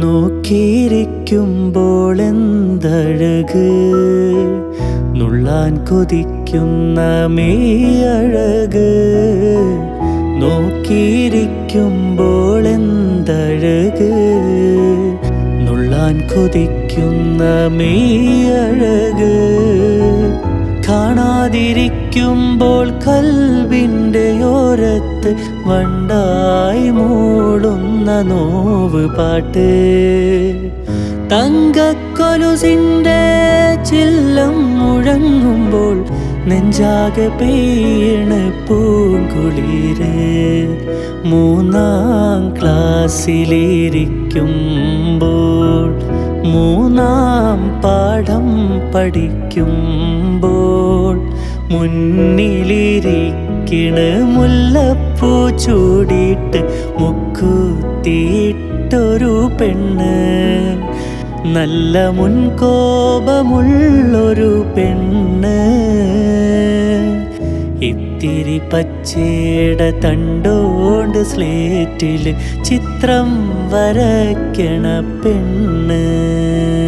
നോക്കിയിരിക്കുമ്പോൾ എന്തഴക് നുള്ളാൻ കൊതിക്കുന്ന മേയഴക് നോക്കിയിരിക്കുമ്പോൾ എന്തഴക് നുള്ളാൻ കൊതിക്കുന്ന മേയഴക് കാണാതിരിക്കുമ്പോൾ കൽവിൻ്റെ ഓരത്ത് വണ്ടായി മൂളുന്ന നോവ് പാട്ട് തങ്കക്കൊലുസിൻ്റെ ചില്ലം മുഴങ്ങുമ്പോൾ നെഞ്ചാകെ പെയ്യണ് പൂങ്കുളിര് മൂന്നാം ക്ലാസ്സിലിരിക്കുമ്പോൾ മൂന്നാം പാഠം പഠിക്കുമ്പോൾ മുന്നിലിരിക്കണ് മുല്ലപ്പൂ ചൂടിയിട്ട് മുക്കുത്തിയിട്ടൊരു പെണ്ണ് നല്ല മുൻകോപമുള്ളൊരു പെണ്ണ് ഇത്തിരി പച്ചേട തണ്ടോണ്ട് സ്ലേറ്റിൽ ചിത്രം വരയ്ക്കണ പെണ്ണ്